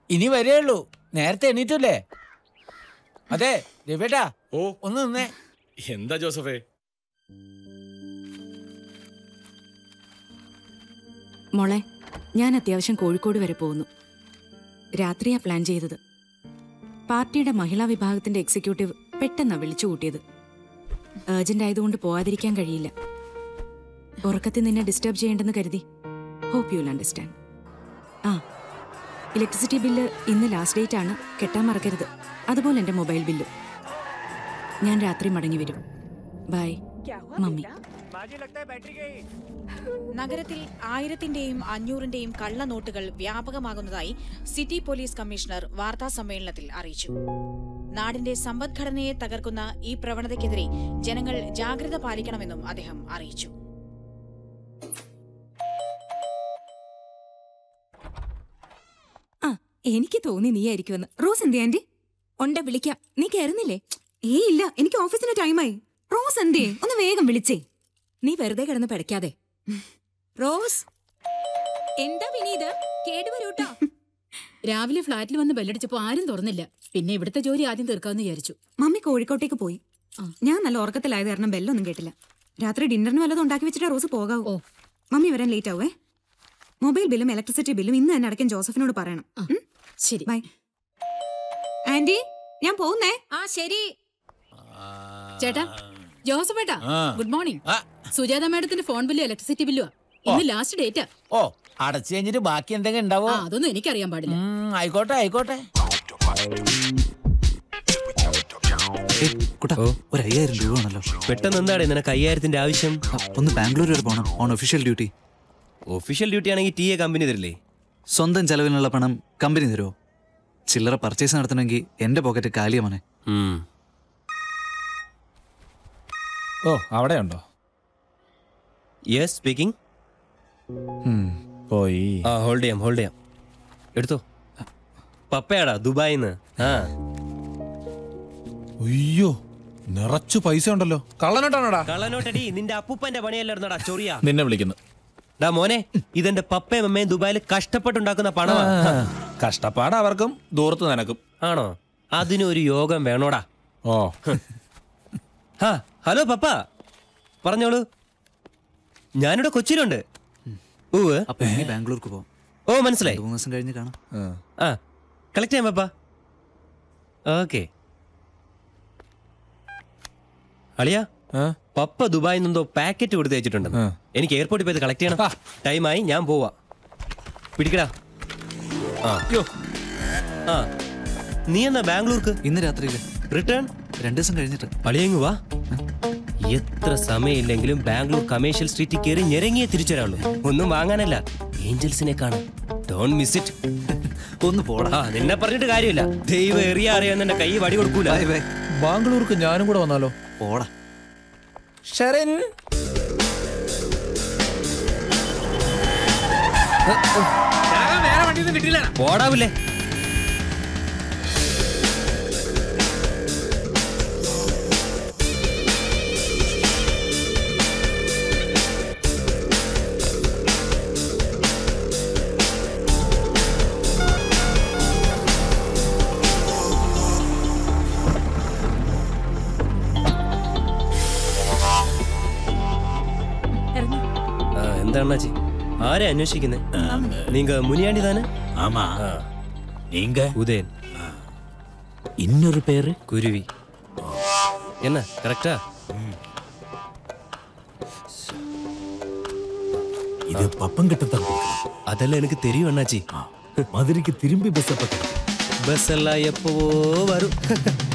ഇനി വരേയുള്ളൂ നേരത്തെ എണീറ്റല്ലേ അതെ രവിയേട്ടാ ഓ ഒന്ന് നിന്നേ എന്താ ജോസഫേ മോളെ ഞാൻ അത്യാവശ്യം കോഴിക്കോട് വരെ പോകുന്നു രാത്രിയാ പ്ലാൻ ചെയ്തത് പാർട്ടിയുടെ മഹിളാ വിഭാഗത്തിന്റെ എക്സിക്യൂട്ടീവ് പെട്ടെന്നാ വിളിച്ചു കൂട്ടിയത് ഏർജന്റ് ആയതുകൊണ്ട് പോവാതിരിക്കാൻ കഴിയില്ല ഉറക്കത്തിൽ നിന്നെ ഡിസ്റ്റർബ് ചെയ്യേണ്ടെന്ന് കരുതി ഹോപ്പ് യു വിൽ അണ്ടർസ്റ്റാൻഡ് ആ ഇലക്ട്രിസിറ്റി ബില്ല് ഇന്ന് ലാസ്റ്റ് ഡേറ്റ് ആണ് കെട്ടാൻ മറക്കരുത് അതുപോലെ എൻ്റെ മൊബൈൽ ബില്ലും ഞാൻ രാത്രി മടങ്ങി വരും ബൈ മമ്മി നഗരത്തിൽ ആയിരത്തിന്റെയും അഞ്ഞൂറിന്റെയും കള്ളനോട്ടുകൾ വ്യാപകമാകുന്നതായി സിറ്റി പോലീസ് കമ്മീഷണർ വാർത്താ സമ്മേളനത്തിൽ അറിയിച്ചു നാടിന്റെ സമ്പദ്ഘടനയെ തകർക്കുന്ന ഈ പ്രവണതയ്ക്കെതിരെ ജനങ്ങൾ ജാഗ്രത പാലിക്കണമെന്നും അദ്ദേഹം അറിയിച്ചു ആ എനിക്ക് തോന്നി നീയായിരിക്കുമെന്ന് റോസ് എന്തേ ആന്റി ഉണ്ട് വിളിക്കാം നീ കയറുന്നില്ലേ ഏ ഇല്ല എനിക്ക് ഓഫീസിന് ടൈമായി റോസ് എന്തേ ഒന്ന് വേഗം വിളിച്ചേ നീ വെറുതെ കിടന്ന് പിടയ്ക്കാതെ റോസ് എന്താ വിനീത് കേടുവരൂട്ടോ രാവിലെ ഫ്ലാറ്റിൽ വന്ന് ബെല്ലടിച്ചപ്പോ ആരും തുറന്നില്ല പിന്നെ ഇവിടുത്തെ ജോലി ആദ്യം തീർക്കാമെന്ന് വിചാരിച്ചു മമ്മി കോഴിക്കോട്ടേക്ക് പോയി ഞാൻ നല്ല ഉറക്കത്തിലായത് കാരണം ബെല്ലൊന്നും കേട്ടില്ല രാത്രി ഡിന്നറിന് വല്ലതും ഉണ്ടാക്കി വെച്ചിട്ട് റോസ് പോകാവൂ ഓ. മമ്മി വരാൻ ലേറ്റ് ആവേ മൊബൈൽ ബില്ലും ഇലക്ട്രിസിറ്റി ബില്ലും ഇന്ന് തന്നെ അടയ്ക്കാൻ ജോസഫിനോട് പറയണം ഉം? ശരി ബൈ ആന്റി ഞാൻ പോകുന്നേ ആ ശരി ചേട്ടാ ജോസഫ് ഏട്ടാ ആ. ഗുഡ് മോർണിംഗ് ആ, സുജാത മാഡത്തിന്റെ ഫോൺ ബില്ലും ഇലക്ട്രിസിറ്റി ബില്ലുവാ ഇന്ന് ലാസ്റ്റ് ഡേറ്റാ ഓ അടച്ചു കഴിഞ്ഞിട്ട് ബാക്കി എന്തെങ്കിലും ഉണ്ടാവോ ആ അതൊന്നും എനിക്കറിയാൻ പാടില്ല ഉം, ആയിക്കോട്ടെ ആയിക്കോട്ടെ കുട്ടാ ഒരു അയ്യായിരം രൂപ ആണല്ലോ പെട്ടെന്ന് എന്താണ് നിനക്ക് അയ്യായിരത്തിന്റെ ആവശ്യം ഒന്ന് ബാംഗ്ലൂർ വരെ പോകണം on official duty official duty ആണെങ്കിൽ ടി എ കമ്പനി തരില്ലേ സ്വന്തം ചെലവിനുള്ള പണം കമ്പനി തരുമോ ചില്ലറ പർച്ചേസ് നടത്തണമെങ്കിൽ എന്റെ പോക്കറ്റ് കാലിയ മോനെ ഉം. ഓ അവിടെ ഉണ്ടോ യെസ് സ്പീക്കിംഗ് പോയി ആ ഹോൾഡ് ചെയ്യാം ഹോൾഡ് ചെയ്യാം എടുത്തോ പപ്പയാടാ ദുബായിന്ന് ആ അയ്യോ നിറച്ചു പൈസ ഉണ്ടല്ലോ കള്ളനോട്ടാണോടാ കള്ളനോട്ടടി നിന്റെ അപ്പൂപ്പന്റെ പണിയല്ലായിരുന്നോടാ ചൊറിയാ നിന്നെ വിളിക്കുന്നു ഡാ മോനെ ഇതെന്റെ പപ്പയും അമ്മയും ദുബായിൽ കഷ്ടപ്പെട്ടുണ്ടാക്കുന്ന പണമാ കഷ്ടപ്പാട് അവർക്കും ദൂരത്ത് നിനക്കും ആണോ അതിനൊരു യോഗം വേണോടാ ഓ ഹാ ഹലോ പപ്പ പറഞ്ഞോളൂ ഞാനിവിടെ കൊച്ചിയിലുണ്ട് ഊവ് അപ്പൊ ഇനി ബാംഗ്ലൂർക്ക് പോവാം ഓ മനസ്സിലായി മൂന്ന് ദിവസം കഴിഞ്ഞ് കാണാം ആ കളക്ട് ചെയ്യാം പപ്പ ഓക്കെ അളിയ ആ? പപ്പ ദുബായിൽ നിന്നെന്തോ പാക്കറ്റ് കൊടുത്ത് വെച്ചിട്ടുണ്ടെന്ന് ആ. എനിക്ക് എയർപോർട്ടിൽ പോയത് കളക്ട് ചെയ്യണം ടൈമായി ഞാൻ പോവാ പിടിക്കടാ ആ ആ നീ എന്നാ ബാംഗ്ലൂർക്ക് ഇന്ന് രാത്രിയില് റിട്ടേൺ രണ്ടു ദിവസം കഴിഞ്ഞിട്ട് അളിയങ്ങ് വാ എത്ര സമയമില്ലെങ്കിലും ബാംഗ്ലൂർ കമേഴ്ഷ്യൽ സ്ട്രീറ്റിൽ കയറി ഞെരങ്ങിയേ തിരിച്ചുവരാളൂ ഒന്നും വാങ്ങാനല്ല ഏഞ്ചൽസിനെ കാണാം ഡോൺ മിസ് ഇറ്റ് ഒന്ന് പോടാ ആ നിന്നെ പറഞ്ഞിട്ട് കാര്യമില്ല ദൈവം എറിയ അറിയാൻ എന്റെ കൈ വടി കൊടുക്കൂല ബൈ ബൈ ബാംഗ്ലൂർക്ക് ഞാനും കൂടെ വന്നാലോ പോടാ ഷെറിൻ പോടാവില്ലേ ആ, എന്താ അണ്ണാച്ചി ആരെ അന്വേഷിക്കുന്നേ നീങ്ക മുനിയാണ്ടി താനെ ஆமா நீங்க ഉദയൻ இன்னொரு பேரு കുരുവി എന്നാ കറക്റ്റാ இது பப்பங்கிட்ட தான் கொடுக்கணும். അതെല്ലാം എനിക്ക് തെരിയും അണ്ണാച്ചി மதுரைக்கு திரும்பி பஸ் அப்ப கிடைக்கும். ബസ് എല്ലാം എപ്പോ വരും